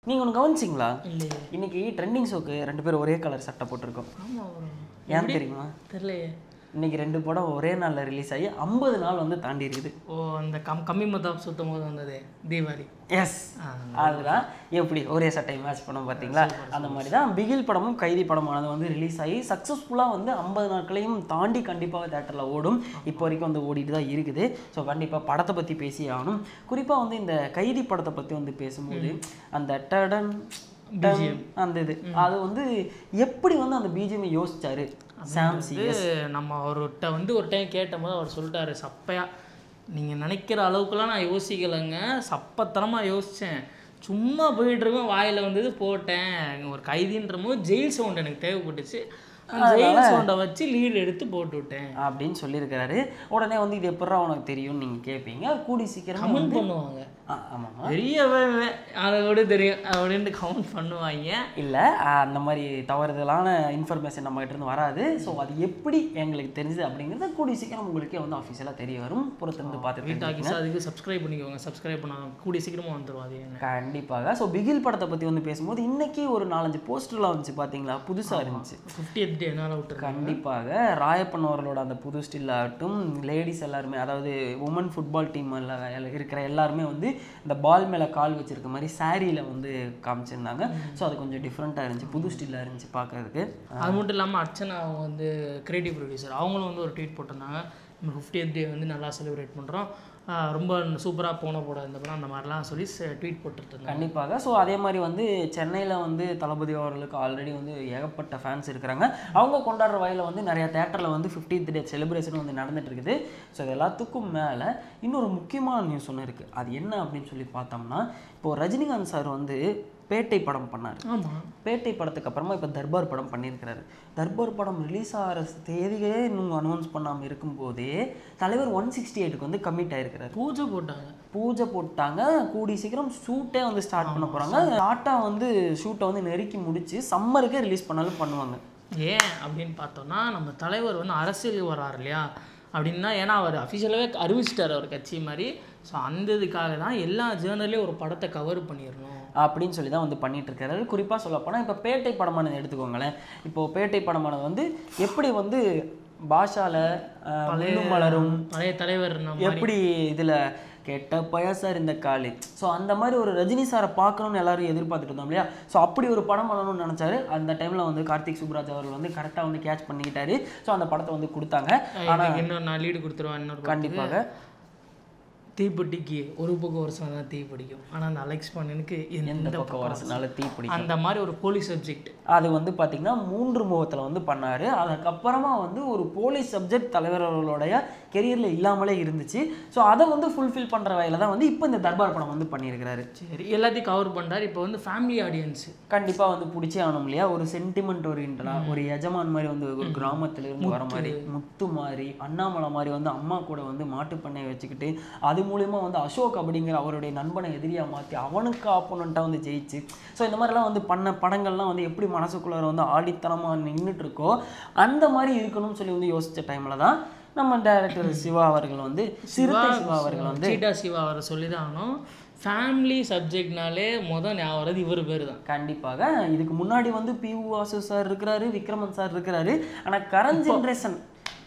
நீங்கள் ஒன்று கவனிச்சிங்களா இல்லையே இன்னைக்கு ட்ரெண்டிங் ஷோக்கு ரெண்டு பேரும் ஒரே கலர் சட்டை போட்டிருக்கோம் ஆமாம் ப்ரோ ஏன் தெரியுமா தெரியலையே இன்னைக்கு ரெண்டு படம் ஒரே நாளில் ரிலீஸ் ஆகி ஐம்பது நாள் வந்து தாண்டி இருக்குது ஓ அந்த கம் கம்மி மத்தாப் சுத்தும் போது வந்ததே தீபாவளி எஸ் அதுதான் எப்படி ஒரே சட்டை மேட்ச் பண்ணோம் பார்த்தீங்களா அந்த மாதிரி தான் பிகில் படமும் கைதி படமானது வந்து ரிலீஸ் ஆகி சக்ஸஸ்ஃபுல்லாக வந்து ஐம்பது நாட்களையும் தாண்டி கண்டிப்பாக தேட்டரில் ஓடும் இப்போ வரைக்கும் வந்து ஓடிட்டு தான் இருக்குது ஸோ கண்டிப்பாக படத்தை பற்றி பேசி ஆகணும் குறிப்பாக வந்து இந்த கைதி படத்தை பற்றி வந்து பேசும்போது அந்த டடன் டன் அந்த இது அது வந்து எப்படி வந்து அந்த பிஜிஎம் யோசிச்சாரு சாம் சி வந்து நம்ம அவர்கிட்ட வந்து ஒரு டைம் கேட்டபோது அவர் சொல்லிட்டாரு சப்பையா நீங்கள் நினைக்கிற அளவுக்குலாம் நான் யோசிக்கலைங்க சப்பத்தனமாக யோசித்தேன் சும்மா போயிட்டு இருக்கோம் வாயில் வந்தது போட்டேன் ஒரு கைதின்ற போது ஜெயில் சவுண்ட் எனக்கு தேவைப்பட்டுச்சு அந்த ஜெயில் சவுண்டை வச்சு லீடு எடுத்து போட்டு விட்டேன் அப்படின்னு சொல்லியிருக்கிறாரு உடனே வந்து இது எப்படா உனக்கு தெரியும்னு நீங்கள் கேட்பீங்க கூடி சீக்கிரம் கமெண்ட் பண்ணுவாங்க ஆமாம்மா பெரிய அதை விட தெரியும் அப்படின்ட்டு கமெண்ட் பண்ணுவாங்க இல்லை அந்த மாதிரி தவறுதலான இன்ஃபர்மேஷன் நம்ம கிட்ட இருந்து வராது ஸோ அது எப்படி எங்களுக்கு தெரிஞ்சது அப்படிங்கிறது கூடிய சீக்கிரம் உங்களுக்கே வந்து அஃபீஷியலாக தெரிய வரும் பொறுத்திருந்து பார்த்துட்டு வீட்டு ஆக்கிஸ் அதுக்கு சப்ஸ்கிரைப் பண்ணிக்கோங்க சப்ஸ்கிரைப் பண்ண கூடிய சீக்கிரமாக வந்துடும் அது என்ன கண்டிப்பாக ஸோ பிகில் படத்தை பற்றி வந்து பேசும்போது இன்னைக்கு ஒரு நாலஞ்சு போஸ்டர்லாம் வந்துச்சு பார்த்தீங்களா புதுசாக இருந்துச்சு ஃபிஃப்டியத் டே என்னால் விட்டுருக்கேன் கண்டிப்பாக ராயப்பன் அவர்களோட அந்த புது ஸ்டில் ஆகட்டும் லேடிஸ் எல்லாருமே அதாவது உமன் ஃபுட்பால் டீம் இருக்கிற எல்லாருமே வந்து இந்த பால் மேலே கால் வச்சிருக்க மாதிரி சாரியில் வந்து காமிச்சிருந்தாங்க ஸோ அது கொஞ்சம் டிஃப்ரெண்ட்டாக இருந்துச்சு புது ஸ்டில்லாக இருந்துச்சு பார்க்கறதுக்கு அது மட்டும் இல்லாமல் அர்ச்சனா அவங்க வந்து கிரியேட்டிவ் ப்ரொடியூசர் அவங்களும் வந்து ஒரு ட்வீட் போட்டிருந்தாங்க நம்ம ஃபிஃப்டியத் டே வந்து நல்லா செலிப்ரேட் பண்ணுறோம் ரொம்ப சூப்பராக போன போட இந்த படம் அந்த மாதிரிலாம் சொல்லி ட்வீட் போட்டுட்டு இருந்தாங்க கண்டிப்பாக ஸோ அதே மாதிரி வந்து சென்னையில் வந்து தளபதி அவர்களுக்கு ஆல்ரெடி வந்து ஏகப்பட்ட ஃபேன்ஸ் இருக்கிறாங்க அவங்க கொண்டாடுற வகையில் வந்து நிறைய தேட்டரில் வந்து 50th டே செலிப்ரேஷன் வந்து நடந்துட்டு இருக்குது ஸோ இது எல்லாத்துக்கும் மேலே இன்னொரு முக்கியமான நியூஸ் ஒன்று இருக்குது அது என்ன அப்படின்னு சொல்லி பார்த்தோம்னா இப்போது ரஜினிகாந்த் சார் வந்து பேட்டை படம் பண்ணார் ஆமாம் பேட்டை படத்துக்கு அப்புறமா இப்போ தர்பார் படம் பண்ணியிருக்கிறாரு தர்பார் படம் ரிலீஸ் ஆகிற தேதியே இன்னும் அனௌன்ஸ் பண்ணாமல் இருக்கும்போதே தலைவர் ஒன் சிக்ஸ்டி எயிட்டுக்கு வந்து கமிட் ஆயிருக்கிறாரு பூஜை போட்டாங்க பூஜை போட்டாங்க கூடி சீக்கிரம் ஷூட்டே வந்து ஸ்டார்ட் பண்ண போகிறாங்க ஷார்ட்டாக வந்து ஷூட்டை வந்து நெருக்கி முடிச்சு சம்மருக்கே ரிலீஸ் பண்ணாலும் பண்ணுவாங்க ஏன் அப்படின்னு பார்த்தோம்னா நம்ம தலைவர் வந்து அரசியலுக்கு வர்றாரு இல்லையா அப்படின்னா ஏன்னா அவர் அஃபிஷியலாகவே அறிவிச்சிட்டார் அவர் கட்சி மாதிரி ஸோ அந்த இதுக்காக தான் எல்லா ஜேர்னல்லையும் ஒரு படத்தை கவர் பண்ணிடணும் அப்படின்னு சொல்லி தான் வந்து பண்ணிட்டு இருக்காரு குறிப்பாக சொல்ல போனால் இப்போ பேட்டை படமானது எடுத்துக்கோங்களேன் இப்போ பேட்டை படமானது வந்து எப்படி வந்து பாஷால அஹ், முள்ளும் மலரும் பழைய தலைவர் நம்ம எப்படி இதில் கெட்ட பயா சார் இந்த காலி ஸோ அந்த மாதிரி ஒரு ரஜினி சாரை பார்க்கணும்னு எல்லாரும் எதிர்பார்த்துட்டு இருந்தோம் இல்லையா ஸோ அப்படி ஒரு படம் பண்ணணும்னு நினச்சாரு அந்த டைமில் வந்து கார்த்திக் சுப்ராஜ் அவர்கள் வந்து கரெக்டாக வந்து கேட்ச் பண்ணிக்கிட்டாரு ஸோ அந்த படத்தை வந்து கொடுத்தாங்க இதுக்கு இன்னொரு நான் லீடு கொடுத்துருவேன் இன்னொரு கண்டிப்பாக தீப்பெட்டிக்கு ஒரு பக்கம் வருஷம் தான் தீ பிடிக்கும் ஆனால் அந்த அலெக்ஸ் பண்ணனுக்கு எந்த எந்த பக்கம் வரசுனால தீப்பிடி அந்த மாதிரி ஒரு போலீஸ் சப்ஜெக்ட் அது வந்து பார்த்தீங்கன்னா மூன்று முகத்தில் வந்து பண்ணார் அதுக்கப்புறமா வந்து ஒரு போலீஸ் சப்ஜெக்ட் தலைவர் அவர்களுடைய கெரியரில் இல்லாமலே இருந்துச்சு ஸோ அதை வந்து ஃபுல்ஃபில் பண்ணுற வகையில் தான் வந்து இப்போ இந்த தர்பார் படம் வந்து பண்ணியிருக்கிறாரு சரி எல்லாத்தையும் கவர் பண்ணுறாரு இப்போ வந்து ஃபேமிலி ஆடியன்ஸு கண்டிப்பாக வந்து பிடிச்சே ஆகணும் இல்லையா ஒரு சென்டிமெண்ட் ஓரியன்டா ஒரு எஜமான் மாதிரி வந்து ஒரு கிராமத்துல இருந்து வர மாதிரி முத்து மாதிரி அண்ணாமலை மாதிரி வந்து அம்மா கூட வந்து மாட்டு பண்ணையை வச்சுக்கிட்டு அது மூலியமா வந்து அசோக் அப்படிங்கிற அவருடைய நண்பனை எதிரியா மாற்றி அவனுக்கு ஆப்போனண்ட்டாக வந்து ஜெயிச்சு ஸோ இந்த மாதிரிலாம் வந்து பண்ண படங்கள்லாம் வந்து எப்படி மனசுக்குள்ளார வந்து ஆடித்தனமா நின்றுட்டு இருக்கோ அந்த மாதிரி இருக்கணும்னு சொல்லி வந்து யோசிச்ச டைமில் தான் நம்ம டைரக்டர் சிவா அவர்கள் வந்து சிறுத்தை சிவா அவர்கள் வந்து சீட்டா சிவா அவரை சொல்லி தான் ஆகணும் ஃபேமிலி சப்ஜெக்ட்னாலே மொதல் ஞாபகம் வர்றது இவர் பேர் தான் கண்டிப்பாக இதுக்கு முன்னாடி வந்து பி வாசு சார் இருக்கிறாரு விக்ரமன் சார் இருக்கிறாரு ஆனா கரண்ட் ஜென்ரேஷன்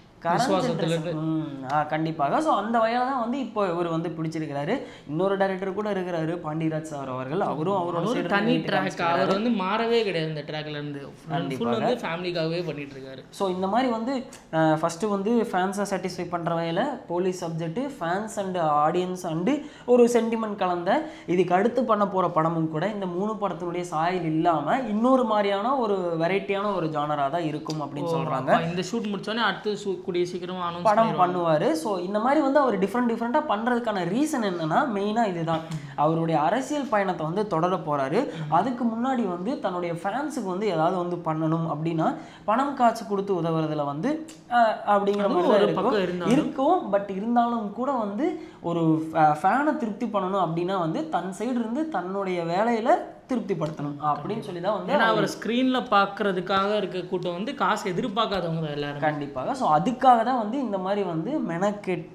கண்டிப்பாக ஸோ அந்த வகையில தான் வந்து இப்போ இவர் வந்து பிடிச்சிருக்கிறாரு இன்னொரு டைரக்டர் கூட இருக்கிறாரு பாண்டியராஜ் சார் அவர்கள் அவரும் அவரோட ஒரு side ல தனி இருந்து ட்ராக் அவர் வந்து மாறவே கிடையாது இந்த ட்ராக்ல இருந்து ஃபுல் வந்து ஃபேமிலிக்காகவே பண்ணிட்டு இருக்காரு ஸோ இந்த மாதிரி வந்து ஃபஸ்ட்டு வந்து ஃபேன்ஸை சாட்டிஸ்ஃபை பண்ணுற வகையில் police subject fans and audience and ஒரு சென்டிமெண்ட் கலந்த இதுக்கு அடுத்து பண்ண போகிற படமும் கூட இந்த மூணு படத்தினுடைய சாயல் இல்லாமல் இன்னொரு மாதிரியான ஒரு வெரைட்டியான ஒரு ஜானராக தான் இருக்கும் அப்படின்னு சொல்கிறாங்க அப்ப இந்த ஷூட் முடிச்சோடனே அடுத்து சு- கூடிய சீக்கிரமா அனௌன்ஸ் படம் பண்ணுவார் ஸோ இந்த மாதிரி வந்து அவர் டிஃப்ரெண்ட் டிஃப்ரெண்ட்டாக பண்ணுறதுக்கான ரீசன் என்னன்னா மெயினாக இதுதான் அவருடைய அரசியல் பயணத்தை வந்து தொடர போகிறாரு அதுக்கு முன்னாடி வந்து தன்னுடைய ஃபேன்ஸுக்கு வந்து ஏதாவது வந்து பண்ணணும் அப்படின்னா பணம் காசு கொடுத்து உதவுறதுல வந்து அஹ், அப்படிங்கிற மாதிரி தான் ஒரு இருக்கும் பக்கம் இருந்தாலும் இருக்கும் பட் இருந்தாலும் கூட வந்து ஒரு ஃபேனை திருப்தி பண்ணணும் அப்படின்னா வந்து தன் சைடு இருந்து தன்னுடைய வேலையில திருப்திப்படுத்தணும் அப்படின்னு சொல்லி தான் வந்து ஏன்னா அவர் ஸ்க்ரீன்ல பார்க்கறதுக்காக இருக்க கூட்டம் வந்து காசு எதிர்பார்க்காதவங்க தான் எல்லாரும் கண்டிப்பாக ஸோ அதுக்காக தான் வந்து இந்த மாதிரி வந்து மெனக்கெட்டு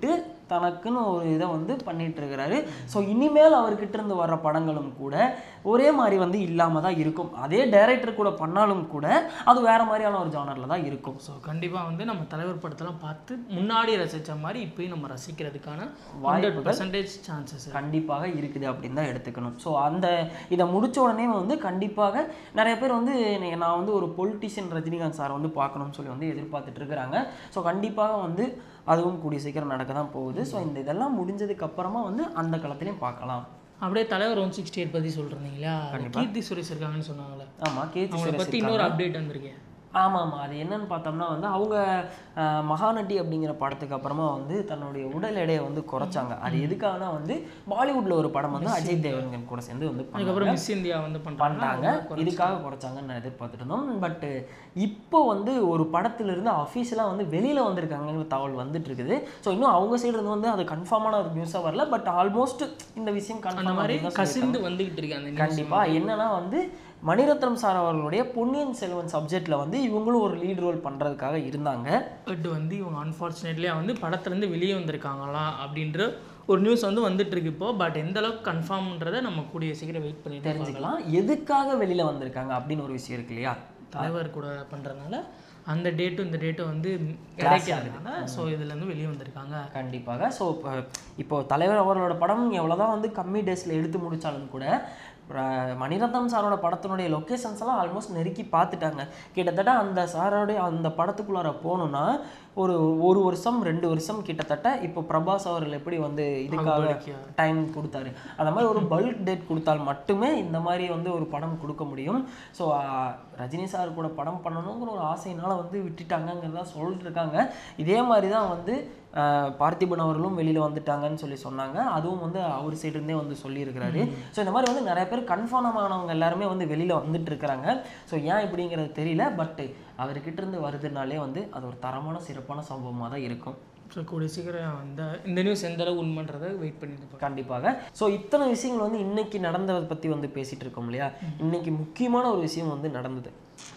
தனக்குன்னு ஒரு இதை வந்து பண்ணிட்டு இருக்கிறாரு ஸோ இனிமேல் அவர்கிட்ட இருந்து வர்ற படங்களும் கூட ஒரே மாதிரி வந்து இல்லாம தான் இருக்கும் அதே டைரக்டர் கூட பண்ணாலும் கூட அது வேற மாதிரியான ஒரு ஜானர்ல தான் இருக்கும் ஸோ கண்டிப்பாக வந்து நம்ம தலைவர் படத்தெல்லாம் பார்த்து முன்னாடி ரசித்த மாதிரி இப்பயும் நம்ம ரசிக்கிறதுக்கான ஹண்ட்ரட் வாய்ப்புகள் பர்சன்டேஜ் சான்சஸ் கண்டிப்பாக இருக்குது அப்படின்னு தான் எடுத்துக்கணும் ஸோ அந்த இதை முடிச்ச உடனே வந்து கண்டிப்பாக நிறைய பேர் வந்து என்னை- நான் வந்து ஒரு பொலிட்டிஷியன் ரஜினிகாந்த் சார் வந்து பார்க்கணும்னு சொல்லி வந்து எதிர்பார்த்துட்டு இருக்கிறாங்க ஸோ கண்டிப்பாக வந்து அதுவும் கூடிய சீக்கிரம் நடக்க தான் போகுது ஸோ இந்த இதெல்லாம் முடிஞ்சதுக்கு அப்புறமா வந்து அந்த களத்திலையும் பார்க்கலாம் அப்படியே தலைவர் ஒன் சிக்ஸ்டி எயிட் பற்றி சொல்கிறீங்க இல்லையா கீர்த்தி சுரேஷ் இருக்காங்கன்னு சொன்னாங்களே ஆமாம் கேத்தி அவங்கள பற்றி இன்னொரு அப்டேட் வந்திருக்கேன் ஆமாம் ஆமாம் அது என்னன்னு பார்த்தோம்னா வந்து அவங்க அஹ், மகாநட்டி அப்படிங்கிற படத்துக்கு அப்புறமா வந்து தன்னுடைய உடல் எடையை வந்து குறைச்சாங்க அது எதுக்காகனா வந்து பாலிவுட்ல ஒரு படம் வந்து அஜய் தேவன்கன் கூட சேர்ந்து வந்து பண்ணாங்க. அதுக்கப்புறம் மிஸ் இந்தியா வந்து பண்ணுறாங்க பண்ணாங்க இதுக்காக குறைச்சாங்கன்னு நான் எதிர்பார்த்துட்டு இருந்தோம் பட் இப்போ வந்து ஒரு படத்திலிருந்து அஃபீஷியலாக வந்து வெளியில வந்திருக்காங்கங்கிற தகவல் வந்துட்டு இருக்குது ஸோ இன்னும் அவங்க சைடு இருந்து வந்து அது கன்ஃபார்மான ஒரு நியூஸாக வரல பட் ஆல்மோஸ்ட் இந்த விஷயம் அந்த கன்ஃபார்ம் மாதிரி கசிந்து வந்துகிட்டு இருக்கு அந்த news. கண்டிப்பா என்னன்னா வந்து மணிரத்னம் சார் அவர்களுடைய பொன்னியின் செல்வன் சப்ஜெக்ட்ல வந்து இவங்களும் ஒரு லீட் ரோல் பண்றதுக்காக இருந்தாங்க பட் வந்து இவங்க அன்ஃபார்ச்சுனேட்லியாக வந்து படத்துலேருந்து வெளியே வந்திருக்காங்களா அப்படின்ற ஒரு நியூஸ் வந்து வந்துட்டு இருக்கு இப்போ பட் எந்த அளவுக்கு கன்ஃபார்ம்ன்றதை நம்ம கூடிய சீக்கிரம் வெயிட் பண்ணிட்டு பார்க்கலாம். தெரிஞ்சுக்கலாம் எதுக்காக வெளியில வந்திருக்காங்க அப்படின்னு ஒரு விஷயம் இருக்கு இல்லையா தலைவர் கூட பண்ணுறதுனால அந்த டேட்டும் இந்த டேட்டும் வந்து கிடைக்காதனால ஸோ இதுலேருந்து வெளியே வந்திருக்காங்க கண்டிப்பாக ஸோ இப்போ தலைவர் அவர்களோட படம் எவ்வளோதான் வந்து கம்மி டேஸில் எடுத்து முடிச்சாலும் கூட அஹ், மணிரத்னம் சாரோட படத்தினுடைய லொக்கேஷன்ஸ் எல்லாம் ஆல்மோஸ்ட் நெருக்கி பார்த்துட்டாங்க கிட்டத்தட்ட அந்த சாரோடைய அந்த படத்துக்குள்ளார போகணுன்னா ஒரு ஒரு வருஷம் ரெண்டு வருஷம் கிட்டத்தட்ட இப்போ பிரபாஸ் அவர்கள் எப்படி வந்து இதுக்காக டைம் கொடுத்தாரு அந்த மாதிரி ஒரு பல்க் டேட் கொடுத்தால் மட்டுமே இந்த மாதிரி வந்து ஒரு படம் கொடுக்க முடியும் ஸோ ரஜினி சார் கூட படம் பண்ணணுங்கிற ஒரு ஆசையினால வந்து விட்டுட்டாங்கங்கிறதா சொல்லிட்டு இருக்காங்க இதே மாதிரி தான் வந்து ஆஹ், பார்த்திபன் அவர்களும் வெளியில் வந்துட்டாங்கன்னு சொல்லி சொன்னாங்க அதுவும் வந்து அவர் side இருந்தே வந்து சொல்லியிருக்கிறாரு ஸோ இந்த மாதிரி வந்து நிறைய பேர் கன்ஃபார்ம் ஆனவங்க எல்லாருமே வந்து வெளியில் வந்துட்டு இருக்கிறாங்க ஸோ ஏன் இப்படிங்கிறது தெரியல பட் அவர்கிட்ட இருந்து வருதுனாலே வந்து அது ஒரு தரமான சிறப்பான சம்பவமாக தான் இருக்கும் ஸோ கூடிய சீக்கிரம் இந்த இந்த நியூஸ் எந்த அளவு உண்மைன்றதை வெயிட் பண்ணிட்டு பார்க்கலாம் கண்டிப்பாக ஸோ இத்தனை விஷயங்கள் வந்து இன்னைக்கு நடந்ததை பற்றி வந்து பேசிட்டு இருக்கோம் இல்லையா இன்னைக்கு முக்கியமான ஒரு விஷயம் வந்து நடந்தது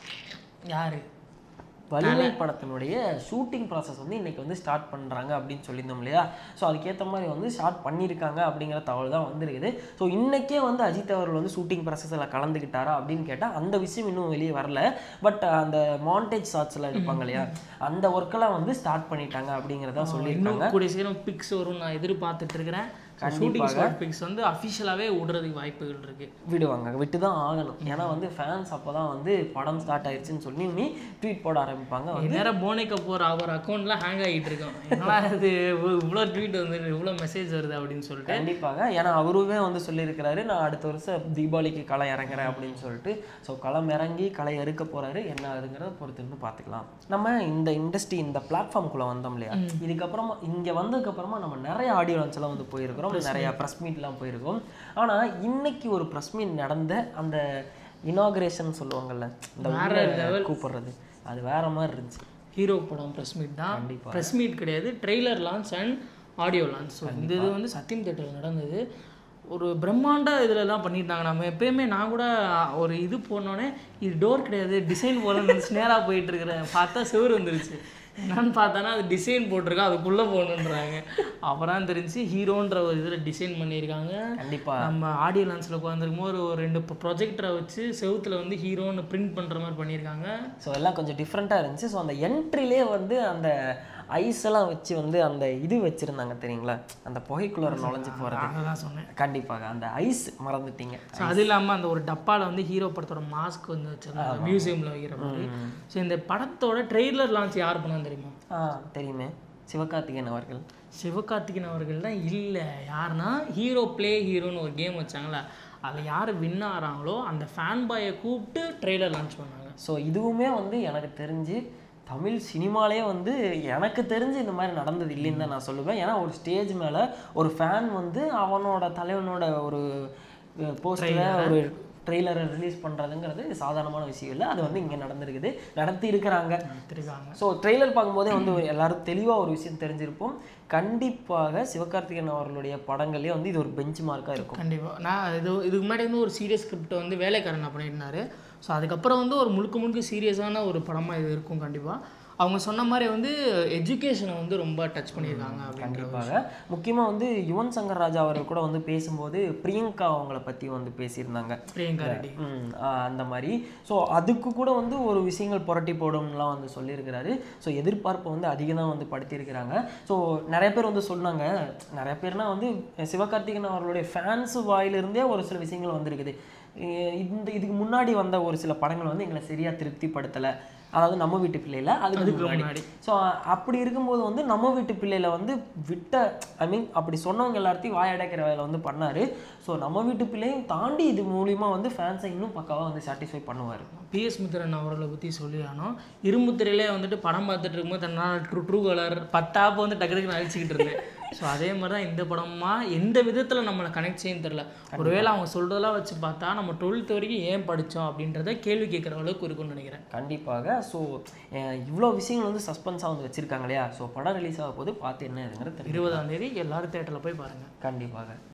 யாரு வலிமை படத்தினுடைய ஷூட்டிங் ப்ராசஸ் வந்து இன்னைக்கு வந்து ஸ்டார்ட் பண்ணுறாங்க அப்படின்னு சொல்லியிருந்தோம் இல்லையா ஸோ அதுக்கேற்ற மாதிரி வந்து ஸ்டார்ட் பண்ணியிருக்காங்க அப்படிங்கிற தகவல் தான் வந்திருக்குது ஸோ இன்னைக்கே வந்து அஜித் அவர்கள் வந்து ஷூட்டிங் ப்ராசஸில் கலந்துக்கிட்டாரா அப்படின்னு கேட்டால் அந்த விஷயம் இன்னும் வெளியே வரல பட் அந்த மாண்டேஜ் ஷாட்ஸ்லாம் இருப்பாங்க இல்லையா அந்த ஒர்க்கெல்லாம் வந்து ஸ்டார்ட் பண்ணிட்டாங்க அப்படிங்கிறத சொல்லியிருக்காங்க இன்னும் கூடிய சீக்கிரம் பிக்ஸ் வரும் நான் எதிர்பார்த்துட்டு இருக்கிறேன் ஷூட்டிங் ஸ்பாட் பிக்ஸ் வந்து அஃபிஷியலாகவே விடுறதுக்கு வாய்ப்புகள் இருக்கு விடுவாங்க விட்டு தான் ஆகணும் ஏன்னா வந்து ஃபேன்ஸ் அப்போ தான் வந்து படம் ஸ்டார்ட் ஆயிடுச்சுன்னு சொல்லி நீ ட்வீட் போட ஆரம்பிப்பாங்க நேரம் போனே கபூர் அவர் அக்கௌண்ட்லாம் ஹேங் ஆகிட்டு இருக்கோம் என்னடா இது இவ்வளோ ட்வீட் வந்து இவ்வளோ மெசேஜ் வருது அப்படின்னு சொல்லிட்டு கண்டிப்பாக ஏன்னா அவருமே வந்து சொல்லியிருக்கிறாரு நான் அடுத்த வருஷம் தீபாவளிக்கு களை இறங்குறேன் அப்படின்னு சொல்லிட்டு ஸோ களம் இறங்கி களை அறுக்க போறாரு என்ன ஆகுதுங்கிறத பொறுத்து இருந்து பார்த்துக்கலாம் நம்ம இந்த இண்டஸ்ட்ரி இந்த பிளாட்ஃபார்ம்குள்ளே வந்தோம் இல்லையா இதுக்கப்புறமா இங்கே வந்ததுக்கப்புறமா நம்ம நிறைய ஆடியோ லான்ச் எல்லாம் வந்து போயிருக்கிறோம் நிறைய ப்ரெஸ் மீட்லாம் போயிருக்கோம் ஆனால் இன்னைக்கு ஒரு ப்ரெஸ் மீட் நடந்த அந்த இனாகிரேஷன் சொல்லுவாங்கல்ல இந்த உள்ள கூப்பிடுறது அது வேற மாதிரி இருந்துச்சு ஹீரோ படம் ப்ரெஸ் மீட் தான் கண்டிப்பா. ப்ரெஸ் மீட் கிடையாது trailer launch and audio launch so இந்த இது வந்து சத்யம் தேட்டரில் நடந்தது ஒரு பிரம்மாண்ட இதுலலாம் பண்ணியிருந்தாங்க நம்ம எப்பயுமே நான் கூட ஒரு இது போனோடனே இது டோர் கிடையாது டிசைன் போல நினச்சி நேராக போயிட்டு இருக்கிறேன் பார்த்தா செவுரு வந்துருச்சு என்னன்னு பார்த்தானா அது டிசைன் போட்டிருக்கோம் அதுக்குள்ளே போகணுன்றாங்க அப்புறம் தெரிஞ்சு ஹீரோன்ற ஒரு இதில் டிசைன் பண்ணியிருக்காங்க கண்டிப்பா நம்ம ஆடியோ லான்ஸில் உட்காந்துருக்கும் போது ஒரு ரெண்டு ப்ரொஜெக்டரை வச்சு செவுத்துல வந்து ஹீரோன்னு பிரிண்ட் பண்ணுற மாதிரி பண்ணியிருக்காங்க ஸோ எல்லாம் கொஞ்சம் டிஃப்ரெண்ட்டாக இருந்துச்சு ஸோ அந்த என்ட்ரிலே வந்து அந்த ஐஸ் எல்லாம் வச்சு வந்து அந்த இது வச்சுருந்தாங்க தெரியுங்களா அந்த புகைக்குள்ளார நுழைஞ்சு போகிறது அதான் சொன்னேன் கண்டிப்பாக அந்த ஐஸ் மறந்துட்டீங்க ஸோ அது இல்லாமல் அந்த ஒரு டப்பாவில் வந்து ஹீரோ படத்தோட மாஸ்க் வந்து வச்சிருந்தாங்க மியூசியமில் வைக்கிற மாதிரி ஸோ இந்த படத்தோட ட்ரெய்லர் லான்ச் யார் பண்ணா தெரியுமா ஆ தெரியுமே சிவகார்த்திகேயன் அவர்கள் சிவகார்த்திகேயன் அவர்கள் தான் இல்லை யாருன்னா ஹீரோ ப்ளே ஹீரோன்னு ஒரு கேம் வச்சாங்களே அதில் யார் வின் ஆகிறாங்களோ அந்த ஃபேன் பாயை கூப்பிட்டு ட்ரெய்லர் லான்ச் பண்ணாங்க ஸோ இதுவுமே வந்து எனக்கு தெரிஞ்சு தமிழ் சினிமாலே வந்து எனக்கு தெரிஞ்சு இந்த மாதிரி நடந்தது இல்லைன்னு தான் நான் சொல்லுவேன் ஏன்னா ஒரு ஸ்டேஜ் மேலே ஒரு ஃபேன் வந்து அவனோட தலைவனோட ஒரு போஸ்டரை ஒரு ட்ரெய்லரை ரிலீஸ் பண்ணுறதுங்கிறது சாதாரணமான விஷயம் இல்லை அது வந்து இங்கே நடந்திருக்குது நடத்தி இருக்கிறாங்க எடுத்திருக்காங்க ஸோ ட்ரெய்லர் பார்க்கும்போதே வந்து ஒரு எல்லாரும் தெளிவாக ஒரு விஷயம் தெரிஞ்சிருப்போம் கண்டிப்பாக சிவகார்த்திகேயன் அவர்களுடைய படங்களே வந்து இது ஒரு பெஞ்ச் மார்க்காக இருக்கும் கண்டிப்பாக நான் இது இதுக்கு முன்னாடி வந்து ஒரு சீரியஸ் ஸ்கிரிப்ட் வந்து வேலைக்காரன் பண்ணியிருந்தாரு ஸோ அதுக்கப்புறம் வந்து ஒரு முழுக்க முழுக்க சீரியஸான ஒரு படமாக இது இருக்கும் கண்டிப்பாக அவங்க சொன்ன மாதிரி வந்து எஜுகேஷனை வந்து ரொம்ப டச் பண்ணியிருக்காங்க அப்படின்ற கண்டிப்பாக முக்கியமாக வந்து யுவன் சங்கர் ராஜா அவர்கள் கூட வந்து பேசும்போது பிரியங்கா அவங்கள பற்றி வந்து பேசியிருந்தாங்க பிரியங்கா ரெட்டி ம், ஆ, அந்த மாதிரி ஸோ அதுக்கு கூட வந்து ஒரு விஷயங்கள் புரட்டி போடும்லாம் வந்து சொல்லியிருக்கிறாரு ஸோ எதிர்பார்ப்பை வந்து அதிகம் தான் வந்து படுத்தியிருக்கிறாங்க ஸோ நிறைய பேர் வந்து சொன்னாங்க நிறைய பேர்னா வந்து சிவகார்த்திகேயன் அவர்களுடைய ஃபேன்ஸ் வாயிலிருந்தே ஒரு சில விஷயங்கள் வந்திருக்குது இ- இந்த இதுக்கு முன்னாடி வந்த ஒரு சில படங்கள் வந்து எங்களை சரியா திருப்திப்படுத்தலை அதாவது நம்ம வீட்டு பிள்ளையில அதுக்கு அதுக்கு முன்னாடி முன்னாடி ஸோ அப்படி இருக்கும்போது வந்து நம்ம வீட்டு பிள்ளையில வந்து விட்ட ஐ மீன் அப்படி சொன்னவங்க எல்லாத்தையும் வாயடைக்கிற வேலை வந்து பண்ணாரு ஸோ நம்ம வீட்டு பிள்ளையும் தாண்டி இது மூலியமா வந்து ஃபேன்ஸை இன்னும் பக்காவாக வந்து சாட்டிஸ்ஃபை பண்ணுவார் பிஎஸ் மித்ரன் அவர்களை பற்றி சொல்லி ஆனோம் இரும்புத்திரையிலே வந்துட்டு படம் பார்த்துட்டு இருக்கும்போது தன்னால் ட்ரூ ட்ரூ கலர் பத்தாப்பு வந்து டக்கு டக்குன்னு அழிச்சிக்கிட்டு இருந்தேன் ஸோ அதே மாதிரி தான் இந்த படமா எந்த விதத்தில் நம்மளை கனெக்ட் செய்யும் தெரில ஒருவேளை அவங்க சொல்கிறதெல்லாம் வச்சு பார்த்தா நம்ம டுவெல்த் வரைக்கும் ஏன் படித்தோம் அப்படின்றத கேள்வி கேட்குற அளவுக்கு இருக்கும்னு நினைக்கிறேன் கண்டிப்பாக ஸோ இவ்வளோ விஷயங்கள் வந்து சஸ்பென்ஸாக வந்து வச்சிருக்காங்க இல்லையா ஸோ படம் ரிலீஸ் ஆக போது பார்த்து என்ன இதுங்கிறது தெரியும் இருபதாம் தேதி எல்லாரும் தேட்டரில் போய் பாருங்கள் கண்டிப்பாக